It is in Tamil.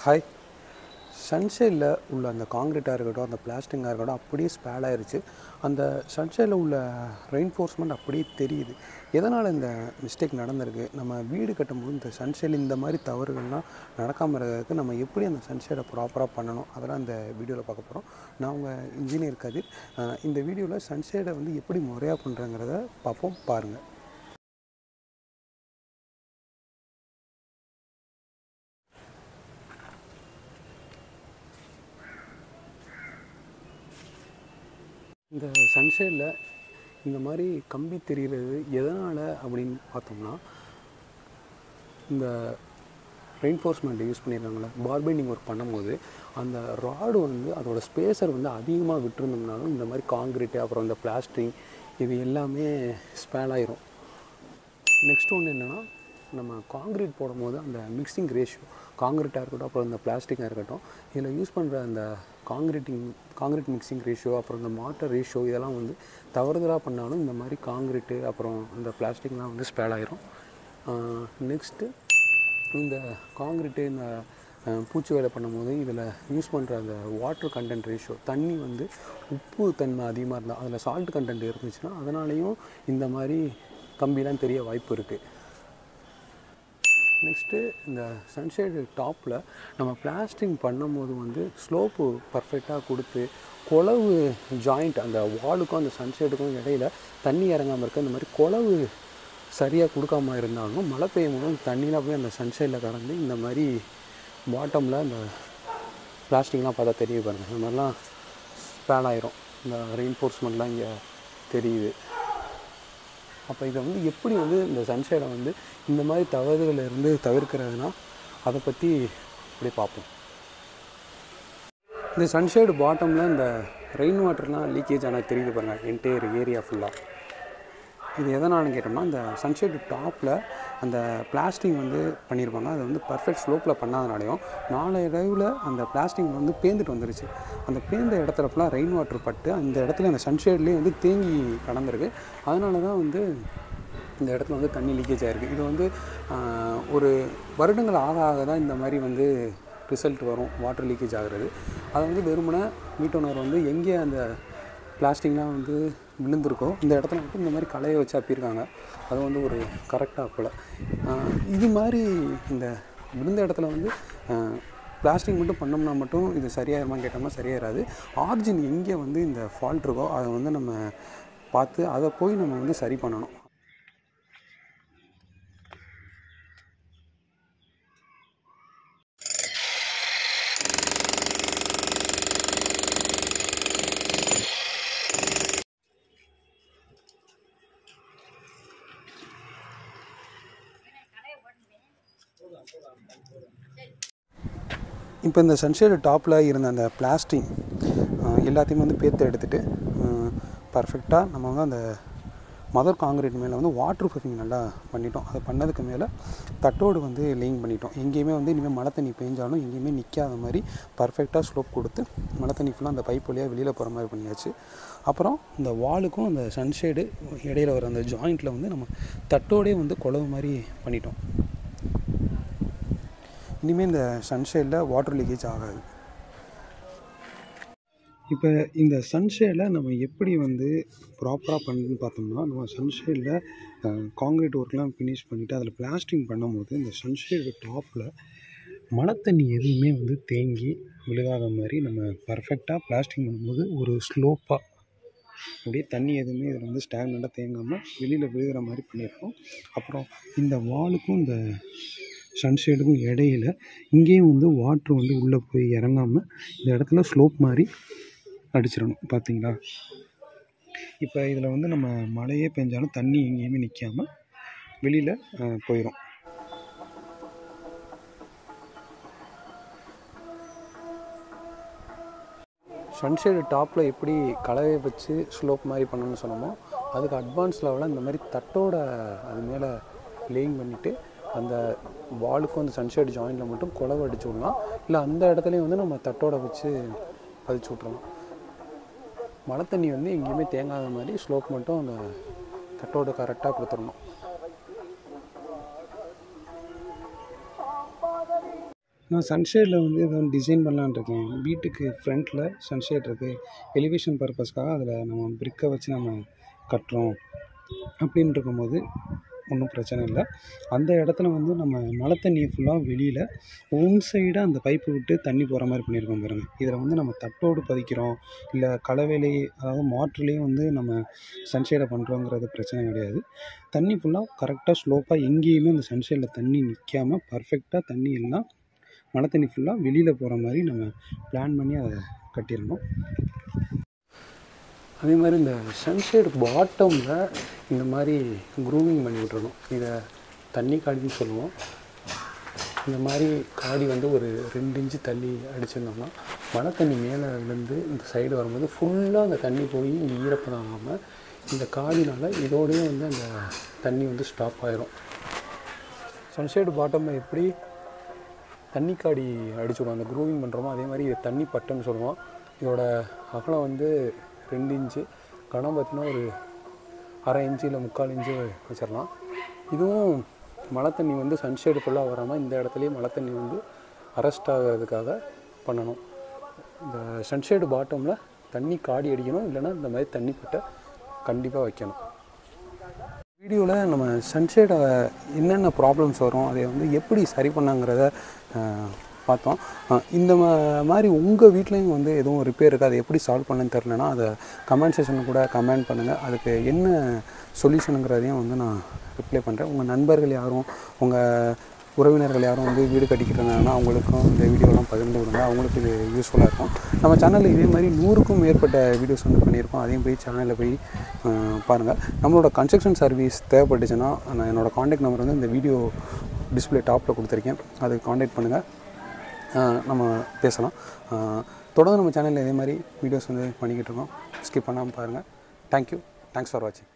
ஹாய் சன்ஷைடில் உள்ள அந்த காங்கிரீட்டாக இருக்கட்டும் அந்த பிளாஸ்டிங்காக இருக்கட்டும் அப்படியே ஸ்பேல் ஆயிருச்சு அந்த சன்ஷைடில் உள்ள ரெயின்ஃபோர்ஸ்மெண்ட் அப்படியே தெரியுது எதனால் இந்த மிஸ்டேக் நடந்திருக்கு நம்ம வீடு கட்டும்போது இந்த சன்ஷைடில் இந்த மாதிரி தவறுகள்லாம் நடக்காமல் இருக்கிறதுக்கு நம்ம எப்படி அந்த சன்ஷைடை ப்ராப்பராக பண்ணணும் அதெல்லாம் இந்த வீடியோவில் பார்க்க போகிறோம் நான் உங்கள் இன்ஜினியர் கதிர் அஹ் இந்த வீடியோவில் சன்ஷைடை வந்து எப்படி முறையாக பண்ணுறங்கிறத பார்ப்போம் பாருங்கள் இந்த சன்ஷைடில் இந்த மாதிரி கம்பி தெரிகிறது எதனால் அப்படின்னு பார்த்தோம்னா இந்த ரெயின்ஃபோர்ஸ்மெண்ட் யூஸ் பண்ணியிருக்காங்களே பார்பெண்டிங் ஒர்க் பண்ணும்போது அந்த ராடு வந்து அதோட ஸ்பேஸர் வந்து அதிகமாக விட்டுருந்தோம்னாலும் இந்த மாதிரி காங்கிரீட்டு அப்புறம் இந்த பிளாஸ்டிக் இது எல்லாமே ஸ்பேல் ஆயிரும் நெக்ஸ்ட் ஒன்று என்னென்னா நம்ம காங்கிரீட் போடும்போது அந்த மிக்சிங் ரேஷியோ காங்கிரீட்டாக இருக்கட்டும் அப்புறம் இந்த பிளாஸ்டிக்காக இருக்கட்டும் இதில் யூஸ் பண்ணுற அந்த காங்கிரீட்டிங் காங்கிரீட் மிக்சிங் ரேஷியோ அப்புறம் இந்த மாட்டர் ரேஷியோ இதெல்லாம் வந்து தவறுதலாக பண்ணாலும் இந்த மாதிரி காங்கிரீட்டு அப்புறம் இந்த பிளாஸ்டிக்லாம் வந்து ஸ்பேல் ஆயிரும் நெக்ஸ்ட்டு இந்த காங்கிரீட்டு இந்த அஹ், பூச்சி வேலை பண்ணும்போது இதில் யூஸ் பண்ணுற அந்த வாட்டர் கண்டென்ட் ரேஷியோ தண்ணி வந்து உப்பு தன்மை அதிகமாக இருந்தால் அதில் சால்ட் கண்டென்ட் இருந்துச்சுன்னா அதனாலேயும் இந்த மாதிரி கம்பிலாம் தெரிய வாய்ப்பு இருக்குது நெக்ஸ்ட்டு இந்த சன்ஷேடு டாப்பில் நம்ம பிளாஸ்டிங் பண்ணும்போது வந்து ஸ்லோப்பு பர்ஃபெக்டாக கொடுத்து குளவு ஜாயிண்ட் அந்த வாலுக்கும் அந்த சன்ஷேடுக்கும் இடையில தண்ணி இறங்காமல் இருக்க இந்த மாதிரி குளவு சரியாக கொடுக்காம இருந்தாலும் மழை பெய்யும் போது தண்ணியில் போய் அந்த சன்ஷைடில் கலந்து இந்த மாதிரி பாட்டமில் அந்த பிளாஸ்டிக்லாம் பார்த்தா தெரிய பாருங்கள் இந்த மாதிரிலாம் ஸ்பேல் ஆயிரும் இந்த ரெயின்ஃபோர்ஸ்மெண்ட்லாம் இங்கே தெரியுது அப்போ இதை வந்து எப்படி வந்து இந்த சன்ஷைடை வந்து இந்த மாதிரி தவறுகளில் இருந்து தவிர்க்கிறதுனா அதை பற்றி இப்படி பார்ப்போம் இந்த சன்ஷேடு பாட்டமில் இந்த ரெயின் வாட்டர்லாம் லீக்கேஜ் ஆனால் தெரியுது பாருங்கள் என்டையர் ஏரியா ஃபுல்லாக இது எதனாலும் கேட்டோம்னா இந்த சன்ஷேடு டாப்பில் அந்த பிளாஸ்டிக் வந்து பண்ணியிருப்பாங்க அதை வந்து பர்ஃபெக்ட் ஸ்லோப்பில் பண்ணாதனாலையும் நாளடைவில் அந்த பிளாஸ்டிக் வந்து பேந்துட்டு வந்துருச்சு அந்த பேந்த இடத்துல ஃபுல்லாக ரெயின் வாட்டர் பட்டு அந்த இடத்துல அந்த சன்ஷேட்லேயே வந்து தேங்கி கடந்திருக்கு அதனால தான் வந்து இந்த இடத்துல வந்து தண்ணி லீக்கேஜ் ஆகிருக்கு இது வந்து ஆஹ், ஒரு வருடங்கள் ஆக ஆக தான் இந்த மாதிரி வந்து ரிசல்ட் வரும் வாட்டர் லீக்கேஜ் ஆகிறது அதை வந்து வெறுமனே மீட்டோனர் வந்து எங்கே அந்த பிளாஸ்டிக்லாம் வந்து விழுந்திருக்கோ இந்த இடத்துல மட்டும் இந்த மாதிரி களையை வச்சு அப்பியிருக்காங்க அது வந்து ஒரு கரெக்டாக போல் இது மாதிரி இந்த விழுந்த இடத்துல வந்து பிளாஸ்டிக் மட்டும் பண்ணோம்னா மட்டும் இது சரியாயிருமான்னு கேட்டோம்னா சரியாயிராது ஆர்ஜின் எங்கே வந்து இந்த ஃபால்ட் இருக்கோ அதை வந்து நம்ம பார்த்து அதை போய் நம்ம வந்து சரி பண்ணணும் இப்போ இந்த சன்ஷேடு டாப்பில் இருந்த அந்த பிளாஸ்டிக் எல்லாத்தையுமே வந்து பேர்த்து எடுத்துகிட்டு பர்ஃபெக்டாக நம்ம வந்து அந்த மதர் காங்கிரீட் மேலே வந்து வாட்டர் ப்ரூஃபிங் நல்லா பண்ணிட்டோம் அதை பண்ணதுக்கு மேலே தட்டோடு வந்து லேயிங் பண்ணிட்டோம் எங்கேயுமே வந்து இனிமேல் மழை தண்ணி பெஞ்சாலும் எங்கேயுமே நிற்காத மாதிரி பர்ஃபெக்டாக ஸ்லோப் கொடுத்து மழை தண்ணி ஃபுல்லாக அந்த பைப் வழியாக வெளியில் போகிற மாதிரி பண்ணியாச்சு அப்புறம் இந்த வாலுக்கும் அந்த சன்ஷேடு இடையில வர அந்த ஜாயிண்ட்டில் வந்து நம்ம தட்டோடே வந்து குழவு மாதிரி பண்ணிட்டோம் இனிமேல் இந்த சன்ஷேடில் வாட்டர் லீக்கேஜ் ஆகாது இப்போ இந்த சன்ஷேடில் நம்ம எப்படி வந்து ப்ராப்பராக பண்ணுன்னு பார்த்தோம்னா நம்ம சன்ஷேடில் காங்கிரீட் ஒர்க்லாம் ஃபினிஷ் பண்ணிவிட்டு அதில் பிளாஸ்டிங் பண்ணும்போது இந்த சன்ஷேடு டாப்பில் மழை தண்ணி எதுவுமே வந்து தேங்கி விழுகாத மாதிரி நம்ம பர்ஃபெக்டாக பிளாஸ்டிங் பண்ணும்போது ஒரு ஸ்லோப்பாக அப்படியே தண்ணி எதுவுமே இதில் வந்து ஸ்டாக்னட்டாக தேங்காமல் வெளியில் விழுகிற மாதிரி பண்ணியிருக்கோம் அப்புறம் இந்த வாலுக்கும் இந்த சன்ஷேடுக்கும் இடையில இங்கேயும் வந்து வாட்ரு வந்து உள்ளே போய் இறங்காமல் இந்த இடத்துல ஸ்லோப் மாதிரி அடிச்சிடணும் பார்த்தீங்களா இப்போ இதில் வந்து நம்ம மழையே பெஞ்சாலும் தண்ணி எங்கேயுமே நிற்காமல் வெளியில் போயிடும் சன்ஷேடு டாப்பில் எப்படி கலவையை வச்சு ஸ்லோப் மாதிரி பண்ணணும்னு சொன்னோமோ அதுக்கு அட்வான்ஸ் லெவலில் இந்த மாதிரி தட்டோட அது மேலே லேயிங் பண்ணிவிட்டு அந்த வாலுக்கும் அந்த சன்ஷேடு ஜாயிண்டில் மட்டும் குழவை அடிச்சு விடலாம் இல்லை அந்த இடத்துலையும் வந்து நம்ம தட்டோட வச்சு பதிச்சு விட்றலாம் மழை தண்ணி வந்து எங்கேயுமே தேங்காத மாதிரி ஸ்லோப் மட்டும் அந்த தட்டோட கரெக்டாக கொடுத்துடணும் நான் சன்ஷேடில் வந்து ஏதோ டிசைன் பண்ணலான்னு இருக்கேன் வீட்டுக்கு ஃப்ரண்ட்டில் சன்ஷேட் இருக்குது எலிவேஷன் பர்பஸ்க்காக அதில் நம்ம பிரிக்கை வச்சு நம்ம கட்டுறோம் அப்படின்னு இருக்கும்போது ஒன்றும் பிரச்சனை இல்லை அந்த இடத்துல வந்து நம்ம மழை தண்ணியை ஃபுல்லாக வெளியில் ஒன் சைடாக அந்த பைப்பு விட்டு தண்ணி போகிற மாதிரி பண்ணியிருக்கோம் பாருங்கள் இதில் வந்து நம்ம தட்டோடு பதிக்கிறோம் இல்லை கலவையிலே அதாவது மாற்றுலேயும் வந்து நம்ம சன்ஷேடை பண்ணுறோங்கிறது பிரச்சனை கிடையாது தண்ணி ஃபுல்லாக கரெக்டாக ஸ்லோப்பாக எங்கேயுமே அந்த சன்ஷேடில் தண்ணி நிற்காம பர்ஃபெக்டாக தண்ணி எல்லாம் மழை தண்ணி ஃபுல்லாக வெளியில் போகிற மாதிரி நம்ம பிளான் பண்ணி அதை கட்டிடணும் அதே மாதிரி இந்த சன்ஷேட் பாட்டமில் இந்த மாதிரி க்ரூவிங் பண்ணி விட்டுறணும் இதை தண்ணி காடின்னு சொல்லுவோம் இந்த மாதிரி காடி வந்து ஒரு ரெண்டு இன்ச்சு தள்ளி அடிச்சிருந்தோம்னா மழை தண்ணி மேலே விழுந்து இந்த சைடு வரும்போது ஃபுல்லாக அந்த தண்ணி போய் இங்கே ஈரப்பதம் ஆகாமல் இந்த காடினால் இதோடயே வந்து அந்த தண்ணி வந்து ஸ்டாப் ஆயிரும் சன்ஷேடு பாட்டமில் எப்படி தண்ணி காடி அடிச்சுடுவோம் அந்த க்ரூவிங் பண்ணுறோமோ அதே மாதிரி இது தண்ணி பட்டைன்னு சொல்லுவோம் இதோட அகலம் வந்து ரெண்டு இன்ச்சு கனம் பார்த்தீங்கன்னா ஒரு அரை இன்ச்சு இல்லை முக்கால் இன்ச்சு வச்சிடலாம் இதுவும் மழை தண்ணி வந்து சன்ஷேடு ஃபுல்லாக வராமல் இந்த இடத்துலையே மழை தண்ணி வந்து அரெஸ்ட் ஆகிறதுக்காக பண்ணணும் இந்த சன்ஷேடு பாட்டமில் தண்ணி காடி அடிக்கணும் இல்லைன்னா இந்த மாதிரி தண்ணி பட்டை கண்டிப்பாக வைக்கணும் வீடியோவில் நம்ம சன்ஷேடை என்னென்ன ப்ராப்ளம்ஸ் வரும் அதை வந்து எப்படி சரி பண்ணாங்கிறத அஹ், பார்த்தோம் அஹ், இந்த மா- மாதிரி உங்கள் வீட்லேயும் வந்து எதுவும் ரிப்பேர் இருக்குது அதை எப்படி சால்வ் பண்ணன்னு தெரிலனா அதை கமெண்ட் செக்ஷனில் கூட கமெண்ட் பண்ணுங்கள் அதுக்கு என்ன சொல்யூஷனுங்கிறதையும் வந்து நான் ரிப்ளை பண்ணுறேன் உங்கள் நண்பர்கள் யாரும் உங்கள் உறவினர்கள் யாரும் வந்து வீடு கட்டிக்கிட்டு இருந்தாங்கன்னா அவங்களுக்கும் இந்த வீடியோலாம் பகிர்ந்து விடுங்க அவங்களுக்கு இது யூஸ்ஃபுல்லாக இருக்கும் நம்ம சேனலில் இதே மாதிரி நூறுக்கும் மேற்பட்ட வீடியோஸ் வந்து பண்ணியிருக்கோம் அதையும் போய் சேனலில் போய் பாருங்கள் நம்மளோட கன்ஸ்ட்ரக்ஷன் சர்வீஸ் தேவைப்பட்டுச்சுன்னா நான் என்னோடய காண்டாக்ட் நம்பர் வந்து இந்த வீடியோ டிஸ்பிளே டாப்பில் கொடுத்துருக்கேன் அதுக்கு காண்டாக்ட் பண்ணுங்கள் நம்ம பேசலாம் அஹ், தொடர்ந்து நம்ம சேனலில் இதே மாதிரி வீடியோஸ் வந்து பண்ணிக்கிட்டு இருக்கோம் ஸ்கிப் பண்ணாமல் பாருங்கள் தேங்க்யூ தேங்க்ஸ் ஃபார் வாட்சிங்